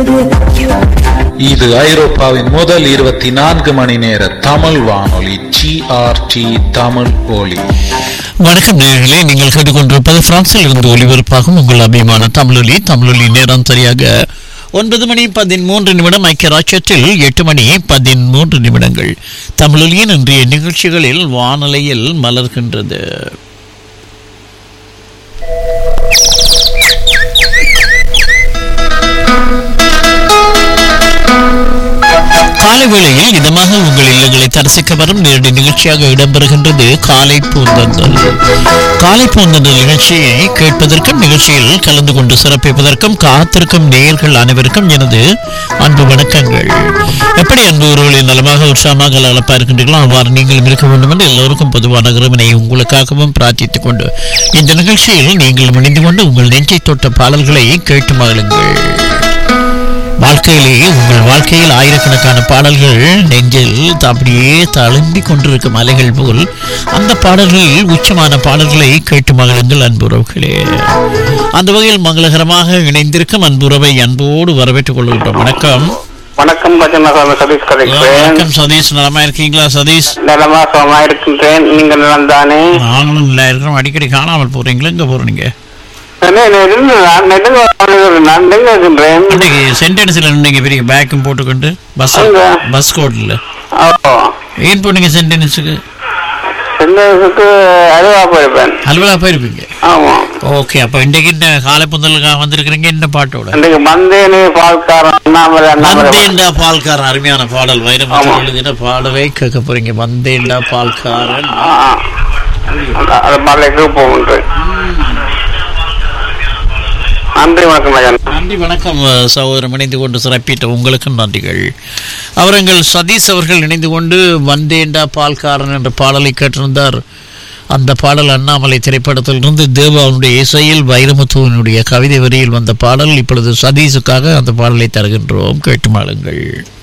இது ஐரோப்பாவின் முதல் இருபத்தி நான்கு மணி நேர தமிழ் வானொலி ஜிஆர்டி தமிழ் ஒலி வணக்கம் நேயர்களே நீங்கள் கேட்டுக்கொண்டிருப்பது பிரான்சில் இருந்து ஒலிபரப்பாகும் உங்கள் அபிமான தமிழொலி தமிழொலி நேரம் சரியாக ஒன்பது மணி பதிமூன்று நிமிடம் ஐக்கிய ராஜ்யத்தில் எட்டு மணி பதிமூன்று நிமிடங்கள் தமிழொலியின் இன்றைய நிகழ்ச்சிகளில் வானொலியில் மலர்கின்றது காலை வேளையில் இதமாக உங்கள் இல்லங்களை தரிசிக்க வரும் நேரடி நிகழ்ச்சியாக இடம்பெறுகின்றது காலை பூந்தந்தல் காலை பூந்தந்தல் நிகழ்ச்சியை கேட்பதற்கும் நிகழ்ச்சியில் கலந்து கொண்டு சிறப்பிப்பதற்கும் காத்திருக்கும் நேயர்கள் அனைவருக்கும் எனது அன்பு வணக்கங்கள் எப்படி அன்பு உறவுகளின் நலமாக உற்சாகமாக அழப்பா இருக்கின்றீர்களோ அவ்வாறு நீங்களும் இருக்க வேண்டும் என்று எல்லோருக்கும் பொதுவான இறைவனை உங்களுக்காகவும் பிரார்த்தித்துக் கொண்டு இந்த நிகழ்ச்சியில் நீங்கள் இணைந்து கொண்டு உங்கள் நெஞ்சை தொட்ட பாடல்களை கேட்டு மகிழுங்கள் வாழ்க்கையிலே உங்கள் வாழ்க்கையில் ஆயிரக்கணக்கான பாடல்கள் நெஞ்சில் அப்படியே தழும்பி கொண்டிருக்கும் அலைகள் போல் அந்த பாடல்களில் உச்சமான பாடல்களை கேட்டு மகிழுங்கள் அன்புறவுகளே அந்த வகையில் மங்களகரமாக இணைந்திருக்கும் அன்புறவை அன்போடு வரவேற்றுக் கொள்கின்றோம் வணக்கம் வணக்கம் பஜனசாமி சதீஷ் கதைக்கிறேன் வணக்கம் சதீஷ் நலமா இருக்கீங்களா சதீஷ் நலமா சுகமா இருக்கின்றேன் நீங்க நலம் தானே நாங்களும் நல்லா இருக்கிறோம் அடிக்கடி காணாமல் போறீங்களா எங்க போறீங்க நான் எங்க இருக்கின்றேன் இன்னைக்கு சென்டென்ஸ்ல நீங்க பெரிய பேக்கும் போட்டுக்கொண்டு பஸ் அங்க. பஸ் கோட்ல ஓ ஏன் போனீங்க சென்டென்ஸுக்கு செந்ததுக்கு அருவா போயிருப்பேன் அலுவலா போயிருப்பீங்க ஆமா ஓகே அப்ப இன்றைக்கு இந்த காலை புந்தலுக்காக வந்திருக்கிறீங்க என்ன பாட்டோட இன்றைக்கு மந்தேனே பால்காரன் அண்ணாமலை அண்ணாமலை வந்தேண்டா பால்காரன் அருமையான பாடல் வைரமுத்து ஆமா. எழுதின பாடலை கேட்க போறீங்க வந்தேண்டா பால்காரன் ஆ, ஆ. அந்த- அந்த பாடலுக்கு போகுன்று நன்றி வணக்கம் ஐயா நன்றி வணக்கம் அஹ், சகோதரம் இணைந்து கொண்டு சிறப்பித்த உங்களுக்கும் நன்றிகள் அவர்கள் சதீஷ் அவர்கள் இணைந்து கொண்டு வந்தேண்டா பால்காரன் என்ற பாடலை கேட்டிருந்தார் அந்த பாடல் அண்ணாமலை திரைப்படத்திலிருந்து தேவாவுடைய இசையில் வைரமுத்துவனுடைய கவிதை வரியில் வந்த பாடல் இப்பொழுது சதீஷுக்காக அந்த பாடலை தருகின்றோம் கேட்டு மாளுங்கள்